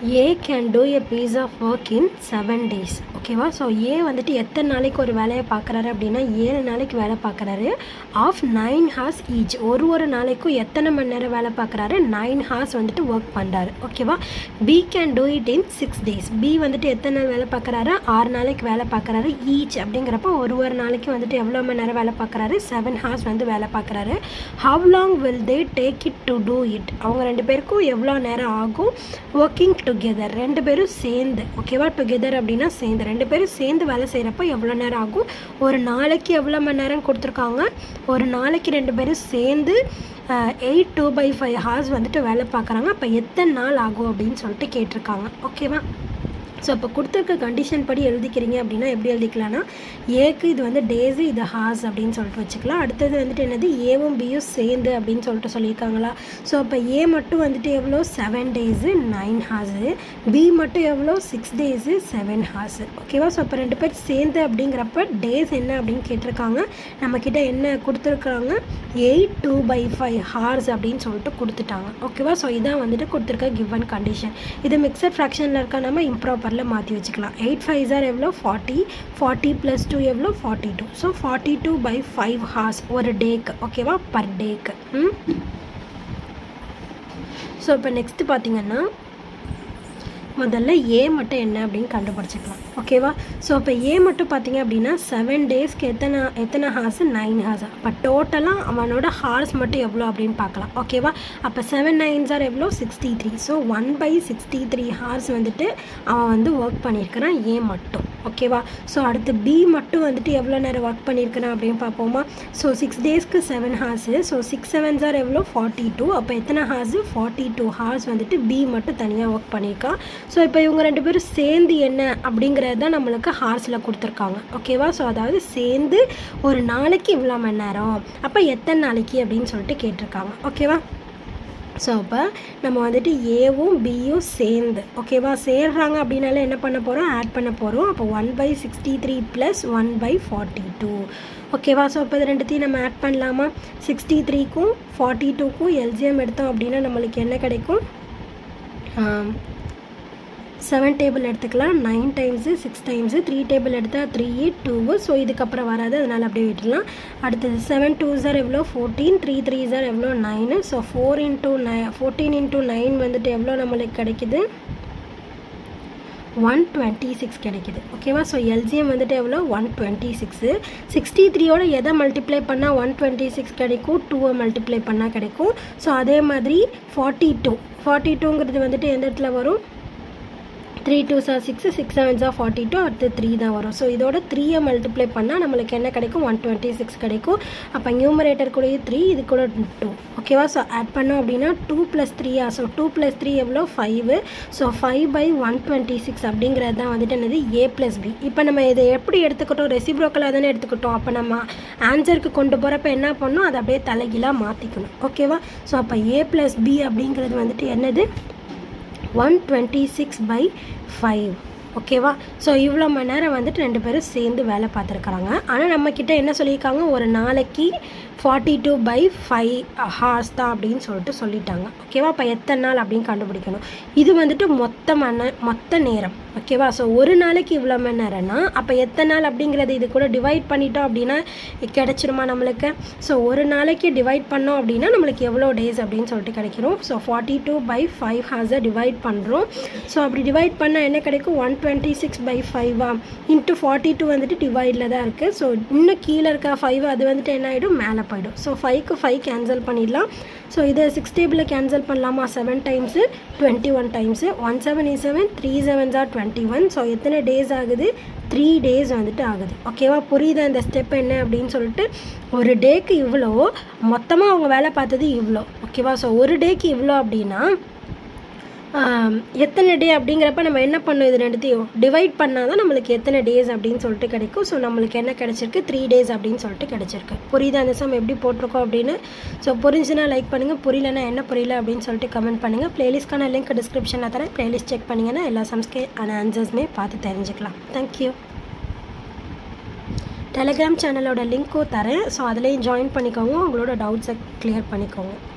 A can do a piece of work in seven days ஓகேவா so A வந்துட்டு எத்தனை நாளைக்கு ஒரு வேலையை பார்க்குறாரு அப்படின்னா ஏழு நாளைக்கு வேலை பார்க்குறாரு ஆஃப் நைன் ஹார்ஸ் ஈச் ஒரு ஒரு நாளைக்கும் எத்தனை மணி நேரம் வேலை பார்க்குறாரு நைன் ஹார்ஸ் வந்துட்டு ஒர்க் பண்ணுறாரு ஓகேவா B can do it in six days B வந்துட்டு எத்தனை நாள் வேலை பார்க்குறாரு ஆறு நாளைக்கு வேலை பார்க்குறாரு ஈச் அப்படிங்கிறப்ப ஒரு ஒரு நாளைக்கு வந்துட்டு எவ்வளோ மணி நேரம் வேலை பார்க்குறாரு செவன் ஹார்ஸ் வந்து வேலை பார்க்குறாரு how long will they take it to do it அவங்க ரெண்டு பேருக்கும் எவ்வளோ நேரம் ஆகும் ஒர்க்கிங் டுகெதர் ரெண்டு பேரும் சேர்ந்து ஓகேவா டுகெதர் அப்படின்னா சேர்ந்து ரெண்டு பேரும் சேர்ந்து வேலை செய்கிறப்ப எவ்வளோ நேரம் ஆகும் ஒரு நாளைக்கு எவ்வளோ மணி நேரம் கொடுத்துருக்காங்க ஒரு நாளைக்கு ரெண்டு பேரும் சேர்ந்து eight two by five hours வந்துட்டு வேலை பார்க்குறாங்க அப்போ எத்தனை நாள் ஆகும் அப்படின்னு சொல்லிட்டு கேட்டிருக்காங்க ஓகேவா ஸோ இப்போ கொடுத்துருக்க கண்டிஷன் படி எழுதிக்கிறீங்க அப்படின்னா எப்படி எழுதிக்கலாம்னா ஏக்கு இது வந்து டேஸு இது ஹார்ஸ் அப்படின்னு சொல்லிட்டு வச்சுக்கலாம் அடுத்தது வந்துட்டு என்னது ஏவும் பியும் சேர்ந்து அப்படின்னு சொல்லிட்டு சொல்லியிருக்காங்களா ஸோ அப்போ ஏ மட்டும் வந்துட்டு எவ்வளோ seven days nine hours B மட்டும் எவ்வளோ சிக்ஸ் டேஸு செவன் ஹார்ஸு ஓகேவா ஸோ இப்போ ரெண்டு பேர் சேர்ந்து அப்படிங்கிறப்ப டேஸ் என்ன அப்படின்னு கேட்டிருக்காங்க நம்மக்கிட்ட என்ன கொடுத்துருக்காங்க eight two by five hours அப்படின்னு சொல்லிட்டு கொடுத்துட்டாங்க ஓகேவா ஸோ இதான் வந்துட்டு கொடுத்துருக்க கிவன் கண்டிஷன் இது மிக்சட் ஃப்ராக்ஷனில் இருக்க நம்ம இம்ப்ராப்பர் நம்பரில் மாற்றி வச்சுக்கலாம் எயிட் ஃபைவ் சார் எவ்வளோ ஃபார்ட்டி ஃபார்ட்டி ப்ளஸ் டூ எவ்வளோ forty two so forty two by five hours ஒரு டேக்கு ஓகேவா பர் டேக்கு ம் ஸோ இப்போ நெக்ஸ்ட்டு பார்த்தீங்கன்னா முதல்ல ஏ மட்டும் என்ன அப்படின்னு கண்டுபிடிச்சிக்கலாம் ஓகேவா ஸோ இப்போ ஏ மட்டும் பார்த்தீங்க அப்படின்னா செவன் டேஸ்க்கு எத்தனை எத்தனை ஹார்ஸ் நைன் ஹார்ஸ் அப்போ டோட்டலாக அவனோட ஹார்ஸ் மட்டும் எவ்வளோ அப்படின்னு பார்க்கலாம் ஓகேவா அப்போ செவன் நைன்ஸ் ஆர் எவ்வளோ sixty three so one by sixty three hours வந்துட்டு அவன் வந்து ஒர்க் பண்ணியிருக்கிறான் ஏ மட்டும் ஓகேவா ஸோ அடுத்து பி மட்டும் வந்துட்டு எவ்வளோ நேரம் ஒர்க் பண்ணியிருக்கிறான் அப்படின்னு பார்ப்போமா ஸோ சிக்ஸ் டேஸ்க்கு seven hours so six sevens are எவ்வளோ ஃபார்ட்டி டூ அப்போ எத்தனை ஹார்ஸு ஃபார்ட்டி டூ ஹார்ஸ் வந்துட்டு பி மட்டும் தனியாக ஒர்க் பண்ணியிருக்கான் ஸோ இப்போ இவங்க ரெண்டு பேரும் சேர்ந்து என்ன அப்படிங்கிறது தான் நம்மளுக்கு ஹார்ஸில் கொடுத்துருக்காங்க ஓகேவா ஸோ அதாவது சேர்ந்து ஒரு நாளைக்கு இவ்வளோ மணி நேரம் அப்போ எத்தனை நாளைக்கு அப்படின்னு சொல்லிட்டு கேட்டிருக்காங்க ஓகேவா ஸோ அப்போ நம்ம வந்துட்டு ஏவும் பியும் சேர்ந்து ஓகேவா சேர்றாங்க அப்படின்னால என்ன பண்ண போகிறோம் ஆட் பண்ண போகிறோம் அப்போ one by sixty three plus one by forty two ஓகேவா ஸோ இப்போ இது ரெண்டுத்தையும் நம்ம ஆட் பண்ணலாமா சிக்ஸ்டி த்ரீக்கும் ஃபார்ட்டி டூக்கும் எல்ஜிஎம் எடுத்தோம் அப்படின்னா நம்மளுக்கு என்ன கிடைக்கும் செவன் டேபிள் எடுத்துக்கலாம் nine times six times three table எடுத்தால் த்ரீ டூவு ஸோ இதுக்கப்புறம் வராது அதனால் அப்படியே விட்டுடலாம் அடுத்தது செவன் டூ சார் எவ்வளோ ஃபோர்டீன் த்ரீ த்ரீ சார் எவ்வளோ nine so four into nine fourteen into nine வந்துட்டு எவ்வளோ நம்மளுக்கு கிடைக்குது ஒன் டுவெண்ட்டி சிக்ஸ் கிடைக்குது ஓகேவா ஸோ எல்ஜிஎம் வந்துட்டு எவ்வளோ ஒன் டுவெண்ட்டி சிக்ஸு சிக்ஸ்டி த்ரீயோட எதை மல்டிப்ளை பண்ணால் ஒன் டுவெண்ட்டி சிக்ஸ் கிடைக்கும் டூவை மல்டிப்ளை பண்ணால் கிடைக்கும் ஸோ அதே மாதிரி ஃபார்ட்டி டூ ஃபார்ட்டி டூங்கிறது வந்துட்டு எந்த இடத்துல வரும் three two sir six six seven sir forty two அடுத்து த்ரீ தான் வரும் ஸோ இதோட த்ரீயை மல்டிப்ளை பண்ணால் நம்மளுக்கு என்ன கிடைக்கும் ஒன் டுவெண்ட்டி சிக்ஸ் கிடைக்கும் அப்போ நியூமரேட்டர் கூட த்ரீ இது கூட டூ ஓகேவா ஸோ ஆட் பண்ணோம் அப்படின்னா டூ ப்ளஸ் த்ரீயா ஸோ டூ ப்ளஸ் த்ரீ எவ்வளோ five so five by one twenty six அப்படிங்கிறது தான் வந்துட்டு என்னது ஏ ப்ளஸ் பி இப்போ நம்ம இதை எப்படி எடுத்துக்கிட்டோம் ரெசிப்ரோக்கலாக தானே எடுத்துக்கிட்டோம் அப்போ நம்ம ஆன்சருக்கு கொண்டு போகிறப்ப என்ன பண்ணணும் அதை அப்படியே தலைகீழாக மாற்றிக்கணும் ஓகேவா ஸோ அப்போ ஏ ப்ளஸ் பி அப்படிங்கிறது வந்துட்டு என்னது one twenty six by five ஓகேவா ஸோ இவ்வளோ மணி நேரம் வந்துட்டு ரெண்டு பேரும் சேர்ந்து வேலை பார்த்துருக்குறாங்க ஆனால் நம்மக்கிட்ட என்ன சொல்லியிருக்காங்க ஒரு நாளைக்கு forty two by five hours தான் அப்படின்னு சொல்லிட்டு சொல்லிட்டாங்க ஓகேவா அப்போ எத்தனை நாள் அப்படின்னு கண்டுபிடிக்கணும் இது வந்துட்டு மொத்த மணி மொத்த நேரம் ஓகேவா ஸோ ஒரு நாளைக்கு இவ்வளோ மணி நேரம்னா அப்போ எத்தனை நாள் அப்படிங்கிறது இது கூட டிவைட் பண்ணிட்டோம் அப்படின்னா கிடச்சிருமா நம்மளுக்கு ஸோ ஒரு நாளைக்கு டிவைட் பண்ணோம் அப்படின்னா நம்மளுக்கு எவ்வளோ டேஸ் அப்படின்னு சொல்லிட்டு கிடைக்கிறோம் so forty two by five ஹார்ஸை டிவைட் பண்ணுறோம் ஸோ அப்படி டிவைட் பண்ணால் என்ன கிடைக்கும் ஒன் டுவெண்ட்டி சிக்ஸ் பை ஃபைவா இன்ட்டு ஃபார்ட்டி டூ வந்துட்டு டிவைடில் தான் இருக்குது ஸோ இன்னும் கீழே இருக்க ஃபைவ் அது வந்துட்டு என்ன ஆகிடும் மேலே போயிடும் ஸோ ஃபைவ்க்கு ஃபைவ் கேன்சல் பண்ணிடலாம் ஸோ இதை சிக்ஸ் டேபிளில் கேன்சல் பண்ணலாமா seven times twenty one times one seven இ seven three sevens are twenty one so எத்தனை டேஸ் ஆகுது த்ரீ டேஸ் வந்துட்டு ஆகுது ஓகேவா புரியுதா இந்த ஸ்டெப் என்ன அப்படின்னு சொல்லிட்டு ஒரு டேக்கு இவ்வளோ மொத்தமாக அவங்க வேலை பார்த்தது இவ்வளோ ஓகேவா ஸோ ஒரு டேக்கு இவ்வளோ அப்படின்னா எத்தனை டே அப்படிங்கிறப்ப நம்ம என்ன பண்ணோம் இது ரெண்டுத்தையும் டிவைட் பண்ணால் தான் நம்மளுக்கு எத்தனை டேஸ் அப்படின்னு சொல்லிட்டு கிடைக்கும் ஸோ நம்மளுக்கு என்ன கிடச்சிருக்கு த்ரீ டேஸ் அப்படின்னு சொல்லிட்டு கிடச்சிருக்கு புரியுதா அந்த சம் எப்படி போட்டிருக்கோம் அப்படின்னு ஸோ புரிஞ்சுன்னா லைக் பண்ணுங்கள் புரியலன்னா என்ன புரியல அப்படின்னு சொல்லிட்டு கமெண்ட் பண்ணுங்கள் ப்ளேலிஸ்ட்கான லிங்க் டிஸ்கிரிப்ஷனில் தரேன் ப்ளேலிஸ்ட் செக் பண்ணிங்கன்னா எல்லா சம்ஸ்கே ஆன்சர்ஸுமே பார்த்து தெரிஞ்சுக்கலாம் தேங்க்யூ டெலிகிராம் சேனலோட லிங்க்கும் தரேன் ஸோ அதுலேயும் ஜாயின் பண்ணிக்கோங்க உங்களோட டவுட்ஸை க்ளியர் பண்ணிக்கோங்க